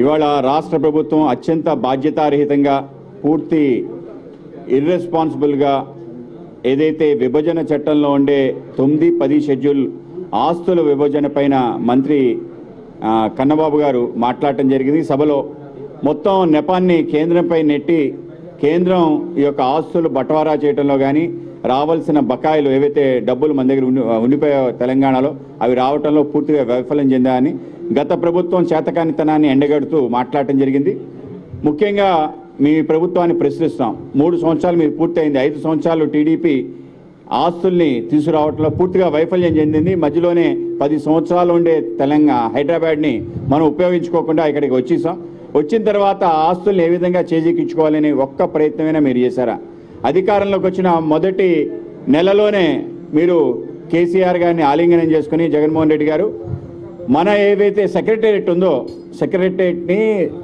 ఇవాళ రాష్ట్ర ప్రభుత్వం అత్యంత బాధ్యతారహితంగా పూర్తి ఇర్రెస్పాన్సిబుల్గా ఏదైతే విభజన చట్టంలో ఉండే తొమ్మిది పది షెడ్యూల్ ఆస్తుల విభజన పైన మంత్రి ఆ, కన్నబాబు గారు మాట్లాడటం జరిగింది సభలో మొత్తం నెపాన్ని కేంద్రంపై నెట్టి కేంద్రం ఈ యొక్క ఆస్తులు బట్వారా చేయడంలో కానీ రావాల్సిన బకాయిలు ఏవైతే డబ్బులు మన దగ్గర ఉండి ఉండిపోయా తెలంగాణలో అవి రావటంలో పూర్తిగా వైఫల్యం చెందాయని గత ప్రభుత్వం చేతకానితనాన్ని ఎండగడుతూ మాట్లాడటం జరిగింది ముఖ్యంగా మీ ప్రభుత్వాన్ని ప్రశ్నిస్తాం మూడు సంవత్సరాలు మీరు పూర్తయింది ఐదు సంవత్సరాలు టీడీపీ ఆస్తుల్ని తీసుకురావడంలో పూర్తిగా వైఫల్యం చెందింది మధ్యలోనే పది సంవత్సరాలు ఉండే తెలంగాణ హైదరాబాద్ని మనం ఉపయోగించుకోకుండా ఇక్కడికి వచ్చేసాం వచ్చిన తర్వాత ఆ ఆస్తుల్ని ఏ విధంగా చేజిక్కించుకోవాలని ఒక్క ప్రయత్నమైనా మీరు చేశారా అధికారంలోకి వచ్చిన మొదటి నెలలోనే మీరు కేసీఆర్ గారిని ఆలింగనం చేసుకుని జగన్మోహన్ రెడ్డి గారు మన ఏవైతే సెక్రటేరియట్ ఉందో సెక్రటేరియట్ని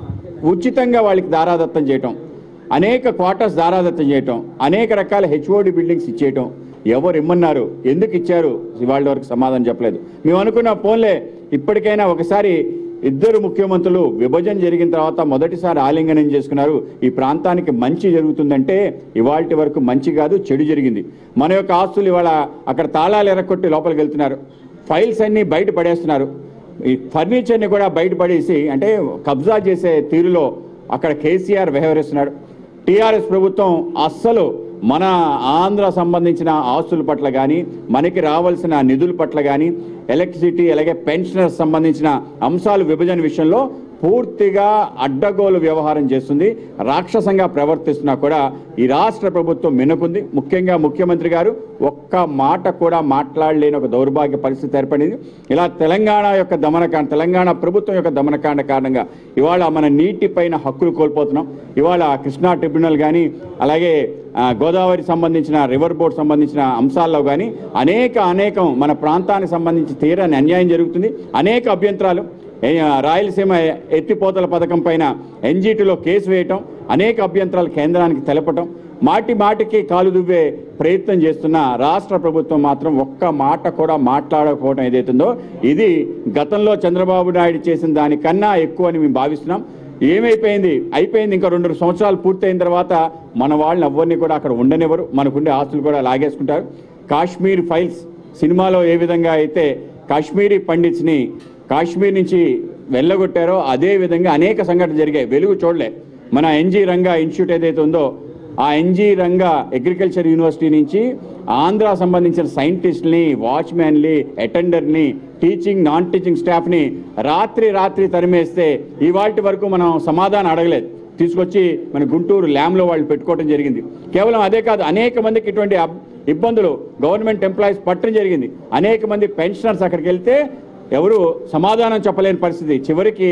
ఉచితంగా వాళ్ళకి దారాదత్తం చేయటం అనేక క్వార్టర్స్ దారాదత్తం చేయటం అనేక రకాల హెచ్ఓడి బిల్డింగ్స్ ఇచ్చేయటం ఎవరు ఇమ్మన్నారు ఎందుకు ఇచ్చారు ఇవాళ వరకు సమాధానం చెప్పలేదు మేము అనుకున్న పోన్లే ఇప్పటికైనా ఒకసారి ఇద్దరు ముఖ్యమంత్రులు విభజన జరిగిన తర్వాత మొదటిసారి ఆలింగనం చేసుకున్నారు ఈ ప్రాంతానికి మంచి జరుగుతుందంటే ఇవాళ వరకు మంచి కాదు చెడు జరిగింది మన యొక్క ఆస్తులు ఇవాళ అక్కడ తాళాలు ఎరగొట్టి లోపలికి వెళ్తున్నారు ఫైల్స్ అన్ని బయట పడేస్తున్నారు ఈ ఫర్నిచర్ని కూడా బయటపడేసి అంటే కబ్జా చేసే తీరులో అక్కడ కేసీఆర్ వ్యవహరిస్తున్నాడు టీఆర్ఎస్ ప్రభుత్వం అస్సలు మన ఆంధ్ర సంబంధించిన ఆస్తుల పట్ల కానీ మనకి రావాల్సిన నిధుల పట్ల కానీ ఎలక్ట్రిసిటీ అలాగే పెన్షనర్స్ సంబంధించిన అంశాలు విభజన విషయంలో పూర్తిగా అడ్డగోలు వ్యవహారం చేస్తుంది రాక్షసంగా ప్రవర్తిస్తున్నా కూడా ఈ రాష్ట్ర ప్రభుత్వం మినకుంది ముఖ్యంగా ముఖ్యమంత్రి గారు ఒక్క మాట కూడా మాట్లాడలేని ఒక దౌర్భాగ్య పరిస్థితి ఏర్పడింది ఇలా తెలంగాణ యొక్క దమనకాండ తెలంగాణ ప్రభుత్వం యొక్క దమనకాండ కారణంగా ఇవాళ మన నీటి పైన హక్కులు కోల్పోతున్నాం ఇవాళ కృష్ణా ట్రిబ్యునల్ కానీ అలాగే ఆ, గోదావరి సంబంధించిన రివర్ బోర్డ్ సంబంధించిన అంశాల్లో కానీ అనేక అనేకం మన ప్రాంతానికి సంబంధించి తీరని అన్యాయం జరుగుతుంది అనేక అభ్యంతరాలు ఏ, రాయలసీమ ఎత్తిపోతల పథకం పైన ఎన్జీటీలో కేసు వేయటం అనేక అభ్యంతరాలు కేంద్రానికి తెలపటం మాటి మాటికి కాలు దువ్వే ప్రయత్నం చేస్తున్న రాష్ట్ర ప్రభుత్వం మాత్రం ఒక్క మాట కూడా మాట్లాడకపోవడం ఏదైతుందో ఇది గతంలో చంద్రబాబు నాయుడు చేసిన దానికన్నా ఎక్కువ అని మేము భావిస్తున్నాం ఏమైపోయింది అయిపోయింది ఇంకా రెండు సంవత్సరాలు పూర్తయిన తర్వాత మన వాళ్ళని ఎవరిని కూడా అక్కడ ఉండనివ్వరు మనకుండే ఆస్తులు కూడా లాగేసుకుంటారు కాశ్మీర్ ఫైల్స్ సినిమాలో ఏ విధంగా అయితే కాశ్మీరీ పండిట్స్ని కాశ్మీర్ నుంచి వెళ్ళగొట్టారో అదే విధంగా అనేక సంఘటనలు జరిగాయి వెలుగు చూడలే మన ఎన్జీ రంగా ఇన్స్టిట్యూట్ ఏదైతే ఉందో ఆ ఎన్జీ రంగా అగ్రికల్చర్ యూనివర్సిటీ నుంచి ఆంధ్ర సంబంధించిన సైంటిస్ట్ని వాచ్మెన్ని అటెండర్ని టీచింగ్ నాన్ టీచింగ్ స్టాఫ్ని రాత్రి రాత్రి తరిమేస్తే ఇవాటి వరకు మనం సమాధానం అడగలేదు తీసుకొచ్చి మన గుంటూరు ల్యామ్లో వాళ్ళు పెట్టుకోవడం జరిగింది కేవలం అదే కాదు అనేక మందికి ఇటువంటి అబ్- ఇబ్బందులు గవర్నమెంట్ ఎంప్లాయీస్ పట్టడం జరిగింది అనేక మంది పెన్షనర్స్ అక్కడికి వెళ్తే ఎవరు సమాధానం చెప్పలేని పరిస్థితి చివరికి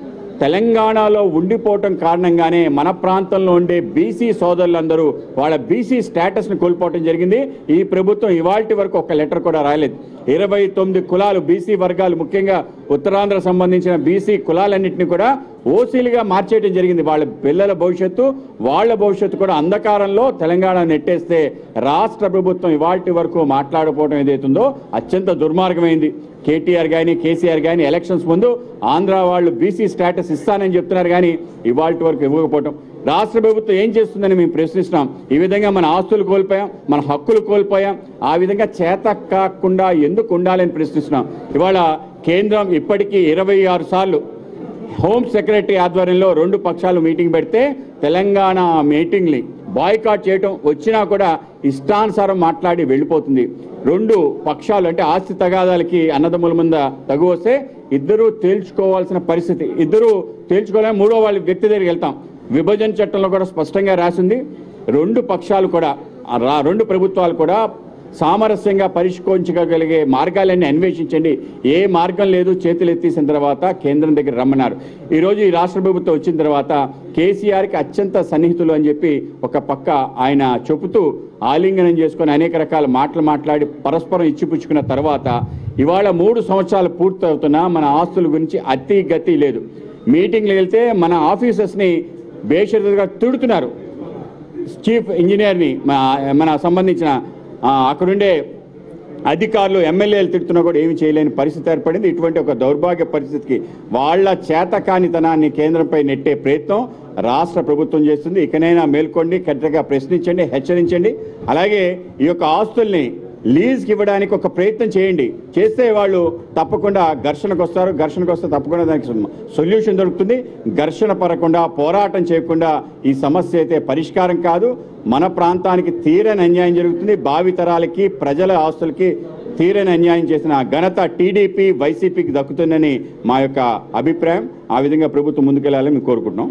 తెలంగాణలో ఉండిపోవటం కారణంగానే మన ప్రాంతంలో ఉండే బీసీ సోదరులందరూ వాళ్ళ బీసీ స్టేటస్ని కోల్పోవటం జరిగింది ఈ ప్రభుత్వం ఇవాల్టి వరకు ఒక లెటర్ కూడా రాలేదు ఇరవై తొమ్మిది కులాలు బీసీ వర్గాలు ముఖ్యంగా ఉత్తరాంధ్ర సంబంధించిన బీసీ కులాలన్నింటినీ కూడా ఓసీలుగా మార్చేయడం జరిగింది వాళ్ళ పిల్లల భవిష్యత్తు వాళ్ళ భవిష్యత్తు కూడా అంధకారంలో తెలంగాణ నెట్టేస్తే రాష్ట్ర ప్రభుత్వం ఇవాల్టి వరకు మాట్లాడకపోవడం ఏదైతుందో అత్యంత దుర్మార్గమైంది కేటీఆర్ కానీ కేసీఆర్ కానీ ఎలక్షన్స్ ముందు ఆంధ్ర వాళ్ళు బీసీ స్టేటస్ ఇస్తానని చెప్తున్నారు కానీ ఇవాళ వరకు ఇవ్వకపోవటం రాష్ట్ర ప్రభుత్వం ఏం చేస్తుందని మేము ప్రశ్నిస్తున్నాం ఈ విధంగా మన ఆస్తులు కోల్పోయాం మన హక్కులు కోల్పోయాం ఆ విధంగా చేత కాకుండా ఎందుకు ఉండాలని ప్రశ్నిస్తున్నాం ఇవాళ కేంద్రం ఇప్పటికీ ఇరవై ఆరు సార్లు హోమ్ సెక్రటరీ ఆధ్వర్యంలో రెండు పక్షాలు మీటింగ్ పెడితే తెలంగాణ మీటింగ్ని బాయ్కాట్ చేయటం వచ్చినా కూడా ఇష్టానుసారం మాట్లాడి వెళ్ళిపోతుంది రెండు పక్షాలు అంటే ఆస్తి తగాదాలకి అన్నదమ్ముల మీద తగు వస్తే ఇద్దరూ తేల్చుకోవాల్సిన పరిస్థితి ఇద్దరూ తేల్చుకోలేని మూడో వాళ్ళ వ్యక్తి దగ్గరికి వెళ్తాం విభజన చట్టంలో కూడా స్పష్టంగా రాసింది రెండు పక్షాలు కూడా ఆ రా- రెండు ప్రభుత్వాలు కూడా సామరస్యంగా పరిష్కరించగలిగే మార్గాలన్నీ అన్వేషించండి ఏ మార్గం లేదు చేతులు ఎత్తేసిన తర్వాత కేంద్రం దగ్గర రమ్మన్నారు ఈరోజు ఈ రాష్ట్ర ప్రభుత్వం వచ్చిన తర్వాత కేసీఆర్కి అత్యంత సన్నిహితులు అని చెప్పి ఒక పక్క ఆయన చెబుతూ ఆలింగనం చేసుకొని అనేక రకాల మాటలు మాట్లాడి పరస్పరం ఇచ్చిపుచ్చుకున్న తర్వాత ఇవాళ మూడు సంవత్సరాలు పూర్తవుతున్నా మన ఆస్తుల గురించి అతి గతి లేదు మీటింగ్లు వెళ్తే మన ఆఫీసర్స్ని బేషరతుగా తిడుతున్నారు చీఫ్ ఇంజనీర్ని మన మన సంబంధించిన ఆ, అక్కడుండే అధికారులు ఎమ్మెల్యేలు తిడుతున్నా కూడా ఏమి చేయలేని పరిస్థితి ఏర్పడింది ఇటువంటి ఒక దౌర్భాగ్య పరిస్థితికి వాళ్ళ చేతకానితనాన్ని కేంద్రంపై నెట్టే ప్రయత్నం రాష్ట్ర ప్రభుత్వం చేస్తుంది ఇకనైనా మేల్కొండి గట్టిగా ప్రశ్నించండి హెచ్చరించండి అలాగే ఈ యొక్క ఆస్తుల్ని లీజ్కి ఇవ్వడానికి ఒక ప్రయత్నం చేయండి చేస్తే వాళ్ళు తప్పకుండా ఘర్షణకు వస్తారు ఘర్షణకు వస్తే తప్పకుండా దానికి సొల్యూషన్ దొరుకుతుంది ఘర్షణ పడకుండా పోరాటం చేయకుండా ఈ సమస్య అయితే పరిష్కారం కాదు మన ప్రాంతానికి తీరని అన్యాయం జరుగుతుంది భావితరాలకి ప్రజల ఆస్తులకి తీరని అన్యాయం చేసిన ఘనత టీడీపీ వైసీపీకి దక్కుతుందని మా యొక్క అభిప్రాయం ఆ విధంగా ప్రభుత్వం ముందుకెళ్లాలని మేము కోరుకుంటున్నాం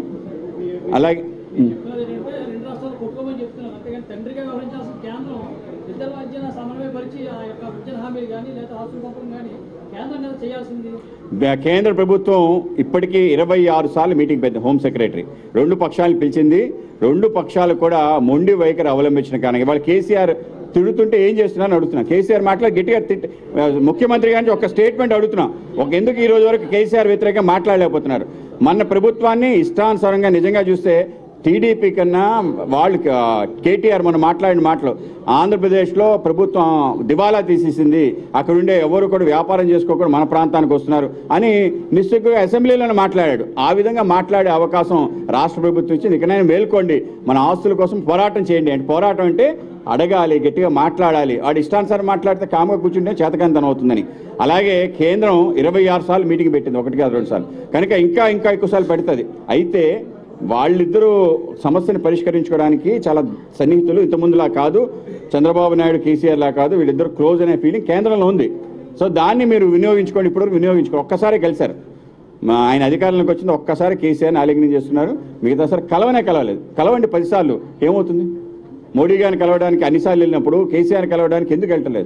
అలాగే ఉం. చెప్తున్నది ఏంటంటే రెండు రాష్ట్రాలు కొట్టుకోమని చెప్తున్నారు అంతేగాని తండ్రిగా వ్యవహరించాల్సిన కేంద్రం ఇద్దరి మధ్యన సమన్వయపరిచి ఆ యొక్క విద్యా హామీలు కానీ లేదా ఆస్తుల పంపడం కానీ కేంద్రం మీద చేయాల్సింది బ- కేంద్ర ప్రభుత్వం ఇప్పటికీ ఇరవై ఆరు సార్లు మీటింగ్ పెట్టింది హోమ్ సెక్రటరీ రెండు పక్షాలను పిలిచింది రెండు పక్షాలు కూడా మొండి వైఖరి అవలంబించిన కారణంగా వాళ్ళు కేసీఆర్ తిడుతుంటే ఏం చేస్తున్నారని అడుగుతున్నా కేసీఆర్ మాట్లాడి గట్టిగా తిట్ ముఖ్యమంత్రి గారికి ఒక స్టేట్మెంట్ అడుగుతున్నా ఒక ఎందుకు ఈ రోజు వరకు కేసీఆర్ వ్యతిరేకంగా మాట్లాడలేకపోతున్నారు మన ప్రభుత్వాన్ని ఇష్టానుసారంగా నిజంగా చూస్తే టీడీపీ కన్నా వాళ్ళు ఆ, కేటీఆర్ మనం మాట్లాడిన మాటలు ఆంధ్రప్రదేశ్లో ప్రభుత్వం దివాలా తీసేసింది అక్కడ ఉండే ఎవరు కూడా వ్యాపారం చేసుకోకుండా మన ప్రాంతానికి వస్తున్నారు అని నిశ్చితంగా అసెంబ్లీలోనే మాట్లాడాడు ఆ విధంగా మాట్లాడే అవకాశం రాష్ట్ర ప్రభుత్వం ఇచ్చింది ఇకనైనా మేల్కోండి మన ఆస్తుల కోసం పోరాటం చేయండి అంటే పోరాటం అంటే అడగాలి గట్టిగా మాట్లాడాలి వాడు ఇష్టానుసారం మాట్లాడితే కామగా కూర్చుంటే చేతకాంతనం అవుతుందని అలాగే కేంద్రం ఇరవై ఆరు సార్లు మీటింగ్ పెట్టింది ఒకటి కాదు రెండు సార్లు కనుక ఇంకా ఇంకా ఎక్కువ సార్లు పెడుతుంది అయితే వాళ్ళిద్దరూ సమస్యను పరిష్కరించుకోవడానికి చాలా సన్నిహితులు ఇంతకుముందులా కాదు చంద్రబాబు నాయుడు కేసీఆర్ లా కాదు వీళ్ళిద్దరు క్లోజ్ అనే ఫీలింగ్ కేంద్రంలో ఉంది సో దాన్ని మీరు వినియోగించుకోండి ఇప్పటివరకు వినియోగించుకోండి ఒక్కసారి కలిశారు మా ఆయన అధికారంలోకి వచ్చింది ఒక్కసారి కేసీఆర్ని ఆలింగనం చేస్తున్నారు మిగతాసారి కలవనే కలవలేదు కలవండి పదిసార్లు ఏమవుతుంది మోడీ గారిని కలవడానికి అన్నిసార్లు వెళ్ళినప్పుడు కేసీఆర్ కలవడానికి ఎందుకు వెళ్ళటలేదు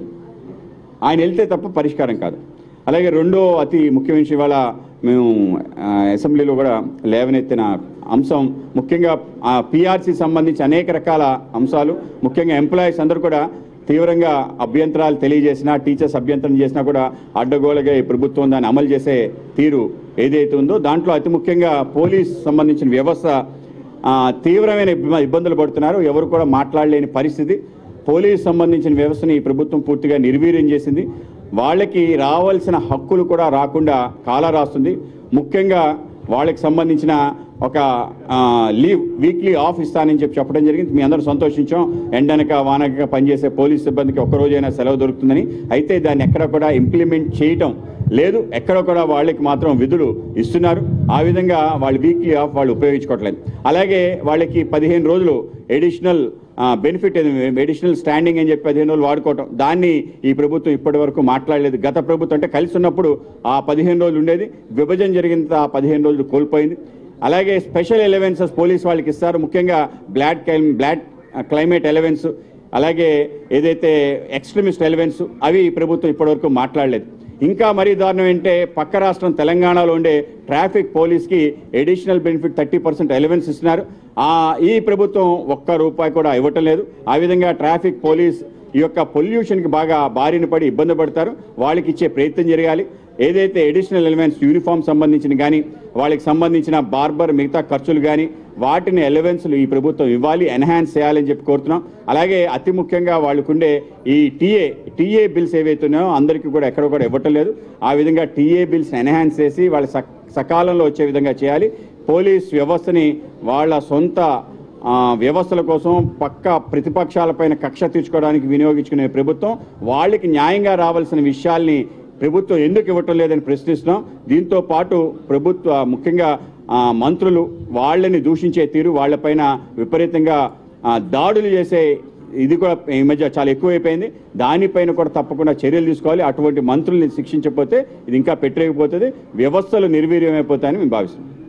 ఆయన వెళ్తే తప్ప పరిష్కారం కాదు అలాగే రెండో అతి ముఖ్యమైన విషయం ఇవాళ మేము ఆ, అసెంబ్లీలో కూడా లేవనెత్తిన అంశం ముఖ్యంగా పిఆర్సీ సంబంధించి అనేక రకాల అంశాలు ముఖ్యంగా ఎంప్లాయీస్ అందరూ కూడా తీవ్రంగా అభ్యంతరాలు తెలియజేసినా టీచర్స్ అభ్యంతరం చేసినా కూడా అడ్డగోలుగా ఈ ప్రభుత్వం దాన్ని అమలు చేసే తీరు ఏదైతే ఉందో దాంట్లో అతి ముఖ్యంగా పోలీస్ సంబంధించిన వ్యవస్థ ఆ, తీవ్రమైన ఇబ్బ- ఇబ్బందులు పడుతున్నారు ఎవరు కూడా మాట్లాడలేని పరిస్థితి పోలీస్ సంబంధించిన వ్యవస్థని ఈ ప్రభుత్వం పూర్తిగా నిర్వీర్యం చేసింది వాళ్ళకి రావాల్సిన హక్కులు కూడా రాకుండా కాలా రాస్తుంది ముఖ్యంగా వాళ్ళకి సంబంధించిన ఒక ఆ, లీవ్ వీక్లీ ఆఫ్ ఇస్తానని చెప్పి చెప్పడం జరిగింది మీ అందరూ సంతోషించాం ఎండనక వానక పనిచేసే పోలీస్ సిబ్బందికి ఒక్క రోజైనా సెలవు దొరుకుతుందని అయితే దాన్ని ఎక్కడ కూడా ఇంప్లిమెంట్ చేయటం లేదు ఎక్కడ కూడా వాళ్ళకి మాత్రం విధులు ఇస్తున్నారు ఆ విధంగా వాళ్ళు వీక్లీ ఆఫ్ వాళ్ళు ఉపయోగించుకోవట్లేదు అలాగే వాళ్ళకి పదిహేను రోజులు ఎడిషనల్ బెనిఫిట్ ఎడిషనల్ స్టాండింగ్ అని చెప్పి పదిహేను రోజులు వాడుకోవటం దాన్ని ఈ ప్రభుత్వం ఇప్పటి వరకు మాట్లాడలేదు గత ప్రభుత్వం అంటే కలిసి ఉన్నప్పుడు ఆ పదిహేను రోజులు ఉండేది విభజన జరిగిన ఆ పదిహేను రోజులు కోల్పోయింది అలాగే స్పెషల్ ఎలవెన్సెస్ పోలీస్ వాళ్ళకి ఇస్తారు ముఖ్యంగా బ్లాడ్ బ్లాడ్ క్లైమేట్ ఎలవెన్స్ అలాగే ఏదైతే ఎక్స్ట్రీమిస్ట్ ఎలవెన్స్ అవి ఈ ప్రభుత్వం ఇప్పటివరకు మాట్లాడలేదు ఇంకా మరీ దారుణం ఏంటంటే పక్క రాష్ట్రం తెలంగాణలో ఉండే ట్రాఫిక్ పోలీస్కి additional benefit thirty percent allowance ఇస్తున్నారు ఆ ఈ ప్రభుత్వం ఒక్క రూపాయి కూడా ఇవ్వటం లేదు ఆ విధంగా ట్రాఫిక్ పోలీస్ ఈ యొక్క పొల్యూషన్కి బాగా బారిన పడి ఇబ్బంది పడతారు వాళ్ళకి ఇచ్చే ప్రయత్నం జరగాలి ఏదైతే ఎడిషనల్ ఎలిమెంట్స్ యూనిఫామ్ సంబంధించిన కానీ వాళ్ళకి సంబంధించిన బార్బర్ మిగతా ఖర్చులు కానీ వాటిని ఎలవెన్స్లు ఈ ప్రభుత్వం ఇవ్వాలి ఎన్హాన్స్ చేయాలని చెప్పి కోరుతున్నాం అలాగే అతి ముఖ్యంగా వాళ్ళకుండే ఈ టీఏ టీఏ బిల్స్ ఏవైతే ఉన్నాయో అందరికీ కూడా ఎక్కడ కూడా ఇవ్వటం లేదు ఆ విధంగా టీఏ బిల్స్ ఎన్హాన్స్ చేసి వాళ్ళ సక్- సకాలంలో వచ్చే విధంగా చేయాలి పోలీస్ వ్యవస్థని వాళ్ళ సొంత ఆ, వ్యవస్థల కోసం పక్క ప్రతిపక్షాలపైన కక్ష తీర్చుకోవడానికి వినియోగించుకునే ప్రభుత్వం వాళ్ళకి న్యాయంగా రావాల్సిన విషయాల్ని ప్రభుత్వం ఎందుకు ఇవ్వటం లేదని ప్రశ్నిస్తున్నాం దీంతో పాటు ప్రభుత్వ ముఖ్యంగా ఆ, మంత్రులు వాళ్ళని దూషించే తీరు వాళ్ళపైన విపరీతంగా ఆ, దాడులు చేసే ఇది కూడా ఈ మధ్య చాలా ఎక్కువైపోయింది దానిపైన కూడా తప్పకుండా చర్యలు తీసుకోవాలి అటువంటి మంత్రుల్ని శిక్షించకపోతే ఇది ఇంకా పెట్టలేకపోతుంది వ్యవస్థలు నిర్వీర్యమైపోతాయని మేము భావిస్తున్నాం